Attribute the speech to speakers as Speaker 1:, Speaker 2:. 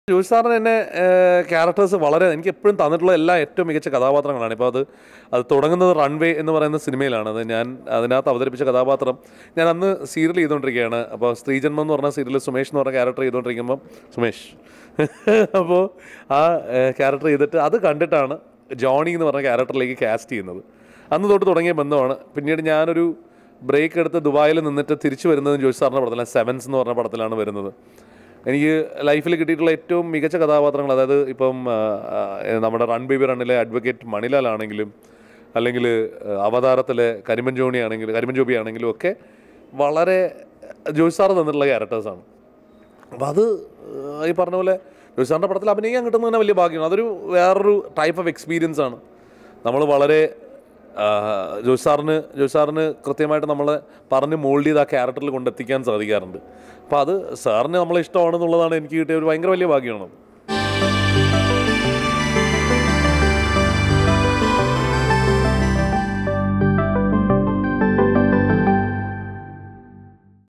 Speaker 1: ജോഷി സാറിന് എന്നെ ക്യാരക്ടേഴ്സ് വളരെ എനിക്ക് എപ്പോഴും തന്നിട്ടുള്ള എല്ലാ ഏറ്റവും മികച്ച കഥാപാത്രങ്ങളാണ് ഇപ്പോൾ അത് അത് തുടങ്ങുന്നത് റൺവേ എന്ന് പറയുന്ന സിനിമയിലാണ് അത് ഞാൻ അതിനകത്ത് അവതരിപ്പിച്ച കഥാപാത്രം ഞാൻ അന്ന് സീരിയൽ ചെയ്തുകൊണ്ടിരിക്കുകയാണ് അപ്പോൾ സ്ത്രീജന്മം എന്ന് പറഞ്ഞ സീരിയൽ സുമേഷ് എന്ന് പറഞ്ഞ ക്യാരക്ടർ ചെയ്തുകൊണ്ടിരിക്കുമ്പം സുമേഷ് അപ്പോൾ ആ ക്യാരക്ടർ ചെയ്തിട്ട് അത് കണ്ടിട്ടാണ് ജോണി എന്ന് പറഞ്ഞ ക്യാരക്ടറിലേക്ക് കാസ്റ്റ് ചെയ്യുന്നത് അന്ന് തൊട്ട് തുടങ്ങിയ ബന്ധമാണ് പിന്നീട് ഞാനൊരു ബ്രേക്ക് എടുത്ത് ദുബായിൽ നിന്നിട്ട് തിരിച്ചു വരുന്നത് ജോഷി സാറിൻ്റെ പടത്തിലാണ് സെവൻസ് എന്ന് പറഞ്ഞ പടത്തിലാണ് വരുന്നത് എനിക്ക് ലൈഫിൽ കിട്ടിയിട്ടുള്ള ഏറ്റവും മികച്ച കഥാപാത്രങ്ങൾ അതായത് ഇപ്പം ആ, ആ, നമ്മുടെ റൺ ബേബി റണ്ണിലെ അഡ്വക്കേറ്റ് മണിലാൽ ആണെങ്കിലും അല്ലെങ്കിൽ അവതാരത്തിലെ കരിമൻ ജോണി ആണെങ്കിലും കരിമൻ ജോബി ആണെങ്കിലും ഒക്കെ വളരെ ജോഷി സാറ് തന്നിട്ടുള്ള ക്യാരക്ടേഴ്സാണ് അപ്പം അത് ആ, ഈ പറഞ്ഞ പോലെ ജോഷി സാറിൻ്റെ പടത്തിൽ അഭിനയിക്കാൻ കിട്ടുന്നത് തന്നെ വലിയ ഭാഗ്യമാണ് അതൊരു വേറൊരു ടൈപ്പ് ഓഫ് എക്സ്പീരിയൻസ് ആണ് നമ്മൾ വളരെ ആ, ജോഷി സാറിന് ജോഷി സാറിന് കൃത്യമായിട്ട് നമ്മളെ പറഞ്ഞ് മോൾഡ് ചെയ്ത് ആ ക്യാരക്ടറിൽ കൊണ്ടെത്തിക്കാൻ സാധിക്കാറുണ്ട് അപ്പോൾ അത് സാറിന് നമ്മളെ ഇഷ്ടമാണെന്നുള്ളതാണ് എനിക്ക് കിട്ടിയ ഒരു ഭയങ്കര വലിയ ഭാഗ്യമാണ്